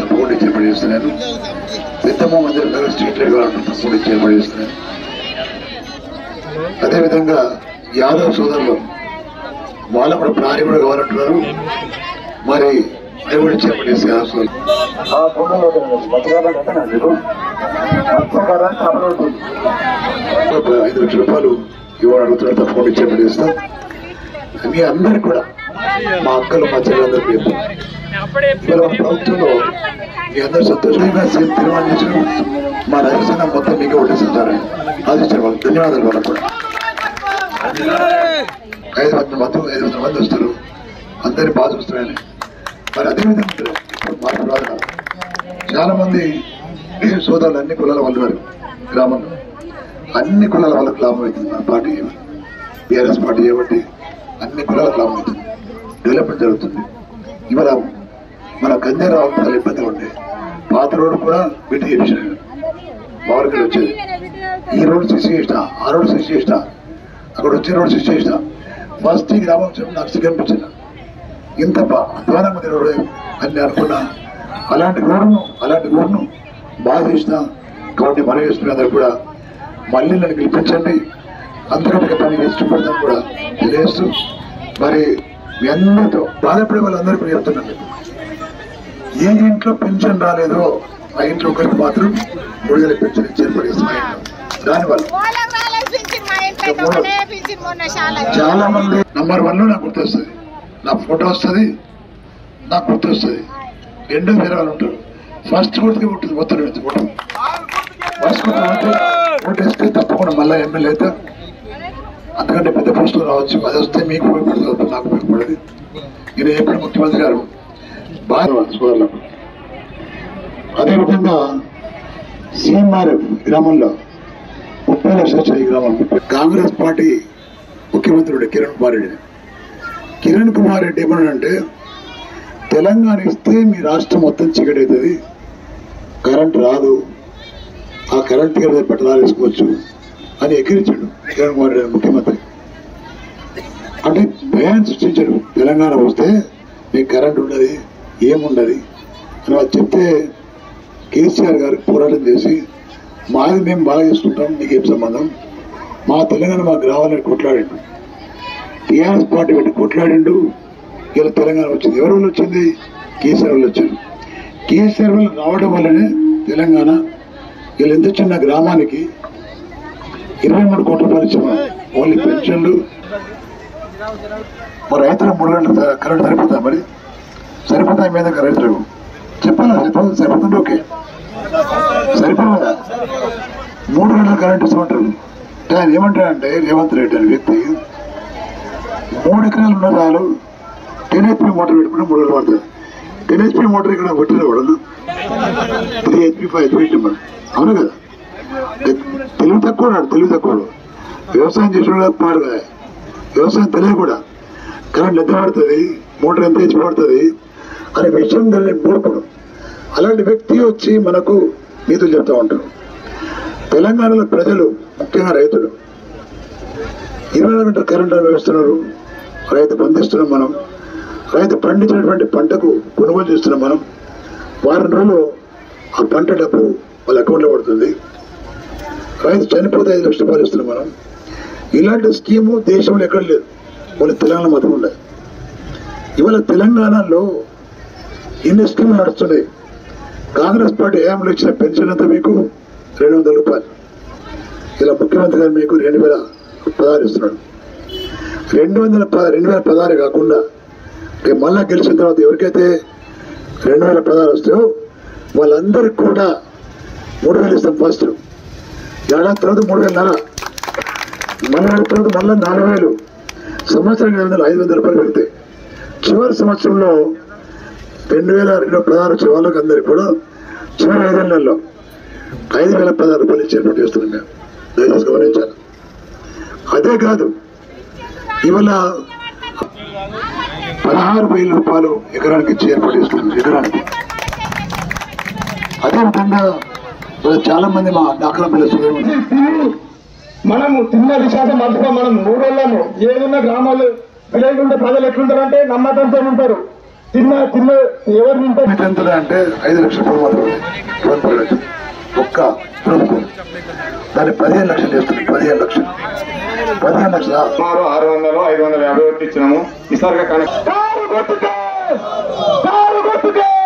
తప్పకుండా ఇచ్చేపడి చేస్తున్నాను పెద్దమ్మ మందిరం దగ్గర స్ట్రీట్ లైట్ కావాలంటే తప్పకుండా ఇచ్చేపడి చేస్తున్నాను అదేవిధంగా యాదవ్ సోదరులు వాళ్ళు కూడా ప్రాణి కూడా కావాలంటున్నారు మరి అది కూడా ఇచ్చేపడి చేస్తే యాదవ్ సోదరులు ఆ ఫోటోలో మధ్యకాలం అంటే మీకు మత్స్యకారానికి అమలవుతుంది ఒక ఐదు లక్షల రూపాయలు ఇవాళ అడుగుతున్నారు తప్పకుండా ఇచ్చేపడి చేస్తాం మీ అందరికి కూడా మా అక్కలు మా చెల్లెలందరికీ చెప్తాం ఇవాళ మన ప్రభుత్వంలో మీ అందరూ సంతోషంగా సీఎం తీర్మానం చేసిన మా రాజస్థానం మొత్తం మీకే ఓటేస్తుంటారు ఆశించారు వాళ్ళు ధన్యవాదాలు వాళ్ళకు కూడా ఐదు వందల మంది ఐదు వందల మంది వస్తారు అందరినీ బాగా చూస్తున్నారని మరి అదేవిధంగా ఉంటుంది. ఇప్పుడు మార్పు రాదు కదా. చాలా మంది సోదరులు అన్ని కులాల వాళ్ళు ఉన్నారు గ్రామంలో అన్ని కులాల వాళ్ళకి లాభం అవుతుంది మన పార్టీ బీఆర్ఎస్ పార్టీ చేయబట్టి అన్ని కులాలకు లాభం అవుతుంది డెవలప్మెంట్ జరుగుతుంది ఇవాళ మన గంజారావు చాలా ఇబ్బంది ఉండే పాత రోడ్డు కూడా బిడ్డ చేసిన బావరికి వచ్చేది ఈ రోడ్డు శిక్ష చేసిన ఆ రోడ్డు శిక్ష చేసిన అక్కడ వచ్చే రోడ్డు శిక్ష చేసిన ఫస్ట్ ఈ గ్రామం వచ్చి నాకు సిగ్గు అనిపించింది ఇంత బా- అధ్వానంగా ఉంది రోడ్డు అని నేను అనుకున్నా అలాంటి రోడ్డును అలాంటి రోడ్డును బాగా చేసిన కాబట్టి మనం చేస్తున్న అందరూ కూడా మళ్ళీ నన్ను గెలిపించండి అంతకంటే పని చేస్తూ పెడతాను కూడా తెలియజేస్తూ మరి మీ అందరితో బాధపడే వాళ్ళందరూ కూడా చెప్తున్నాను మీకు. ఏ ఇంట్లో పెన్షన్ రాలేదో ఆ ఇంట్లో ఒకరికి మాత్రం మూడు వేల పెన్షన్ ఇచ్చారు పడేస్తున్నాయి దానివల్ల వాళ్ళకి రాలేదు పింఛన్ మా ఇంట్లో అయితే ఒకటే పింఛన్ మొన్న చాలా చాలా మంది నంబర్ వన్ లో నాకు గుర్తొస్తుంది నా ఫోటో వస్తుంది నాకు గుర్తొస్తుంది రెండో వేరే వాళ్ళు ఉంటారు ఫస్ట్ గుర్తుకి ఉంటుంది మొత్తం ఉంటుంది ఫోటో ఫస్ట్ గుర్తు ఉంటే ఓటు వేస్తే తప్పకుండా మళ్ళీ ఎమ్మెల్యే అయితే అంతకంటే పెద్ద పోస్టులు రావచ్చు అది వస్తే మీకు ఉపయోగపడుతుంది నాకు ఉపయోగపడదు ఈయన ఎప్పుడు ముఖ్యమంత్రి గారు బాగా సోదరులకు అదేవిధంగా సీఎంఆర్ఎఫ్ గ్రామంలో ముప్పై లక్షలు వచ్చాయి ఈ గ్రామం కాంగ్రెస్ పార్టీ ముఖ్యమంత్రుడు కిరణ్ కుమార్ రెడ్డి కిరణ్ కుమార్ రెడ్డి ఏమన్నాడంటే తెలంగాణ ఇస్తే మీ రాష్ట్రం మొత్తం చీకటవుతుంది కరెంట్ రాదు ఆ కరెంట్ తీగల పట్టణాలు వేసుకోవచ్చు అని ఎక్కిరించాడు కిరణ్ కుమార్ రెడ్డి ముఖ్యమంత్రి అంటే భయాన్ని సృష్టించాడు తెలంగాణ వస్తే మీకు కరెంట్ ఉండదు ఏముండదు అని వాళ్ళు చెప్తే కేసీఆర్ గారు పోరాటం చేసి మాది మేము బాగా చేసుకుంటాం నీకేం సంబంధం మా తెలంగాణ మాకు రావాలని కొట్లాడిండు టీఆర్ఎస్ పార్టీ పెట్టి కొట్లాడిండు ఇలా తెలంగాణ వచ్చింది ఎవరి వల్ల వచ్చింది కేసీఆర్ వల్ల వచ్చింది కేసీఆర్ వల్ల రావడం వల్లనే తెలంగాణ వీళ్ళు ఎంత చిన్న గ్రామానికి ఇరవై మూడు కోట్ల రూపాయలు ఇచ్చాము ఓన్లీ పెన్షన్లు మరి రైతులకు మూడు గంటల కరెంట్ సరిపోతా మరి సరిపోతాయి మీద రైతులకు చెప్పాలా సరిపోతుంది సరిపోతుంది ఓకే సరిపోదా మూడు గంటల కరెంట్ ఇస్తామంటారు అంటే ఆయన ఏమంటాడంటే రేవంత్ రెడ్డి అనే వ్యక్తి మూడు ఎకరాలు ఉన్న చాలు టెన్ హెచ్పి మోటార్ పెట్టుకుంటే మూడు వేలు పడుతుంది టెన్ హెచ్పి మోటార్ ఇక్కడ పెట్టిన కూడా త్రీ హెచ్పి ఫైవ్ హెచ్పి పెట్టిన అవును కదా తెలివి తక్కువ వాడు, తెలివి తక్కువ వాడు. వ్యవసాయం చేసిన పాడు కదా వ్యవసాయం తెలియదు కూడా కరెంట్ ఎంత పడుతుంది మోటార్ ఎంత హెచ్పి పడుతుంది అనే విషయం దాన్ని మూర్ఖుడు అలాంటి వ్యక్తి వచ్చి మనకు నీతులు చెప్తా ఉంటారు తెలంగాణలో ప్రజలు ముఖ్యంగా రైతులు ఇరవై నాలుగు గంటల కరెంట్ వ్యవస్థన్నారు రైతు బంధిస్తున్నాం మనం రైతు పండించినటువంటి పంటకు కొనుగోలు చేస్తున్నాం మనం వారం రోజులు ఆ పంట డబ్బు వాళ్ళ అకౌంట్లో పడుతుంది రైతు చనిపోతే ఐదు లక్షల రూపాయలు ఇస్తున్నాం మనం ఇలాంటి స్కీము దేశంలో ఎక్కడ లేదు మన తెలంగాణ మాత్రం ఉండదు ఇవాళ తెలంగాణలో ఇన్ని స్కీములు నడుస్తున్నాయి కాంగ్రెస్ పార్టీ ఏమలు ఇచ్చిన పెన్షన్ అంతా మీకు రెండు వందల రూపాయలు ఇలా ముఖ్యమంత్రి గారు మీకు రెండు వేల పదహారు ఇస్తున్నాడు రెండు వందల పద రెండు వేల పదహారు కాకుండా రేపు మళ్ళా గెలిచిన తర్వాత ఎవరికైతే రెండు వేల పదహారు వస్తాయో వాళ్ళందరికీ కూడా మూడు వేలు ఇస్తాం ఫస్ట్ ఏడాది తర్వాత మూడు వేల నెల మళ్ళీ ఏడాది తర్వాత మళ్ళీ నాలుగు వేలు సంవత్సరం ఐదు వందలు ఐదు వందల రూపాయలు పెడితే చివరి సంవత్సరంలో రెండు వేల రెండు పదహారు వచ్చే వాళ్ళకి అందరికి కూడా చివరి ఐదు నెలల్లో ఐదు వేల పదహారు రూపాయలు ఇచ్చి ఏర్పాటు చేస్తున్నాం మేము దయచేసి గమనించాలి అదే కాదు ఇవాళ పదహారు వేల రూపాయలు ఎకరానికి ఇచ్చి ఏర్పాటు చేస్తున్నాం ఎకరానికి అదేవిధంగా ఇవాళ చాలా మంది మా డాక్టర్ పిల్లలు మనము తిన్న విశ్వాసం మర్చిపో మనం ఊరోళ్ళము ఏదున్న గ్రామాలు విలేజ్ ఉంటే ప్రజలు ఎట్లుంటారంటే నమ్మకంతో ఉంటారు తిన్న తిన్న ఎవరు తింటారు మీకు ఎంత అంటే ఐదు లక్షల రూపాయలు మాత్రమే లోన్ పడవచ్చు ఒక్క ప్రభుత్వం దాన్ని పదిహేను లక్షలు చేస్తుంది పదిహేను లక్షలు పదిహేను లక్షల సుమారు ఆరు వందలు ఐదు వందల యాభై ఒకటి ఇచ్చినాము నిసర్గ కనెక్ట్ కారు కొట్టుకే కారు కొట్టుకే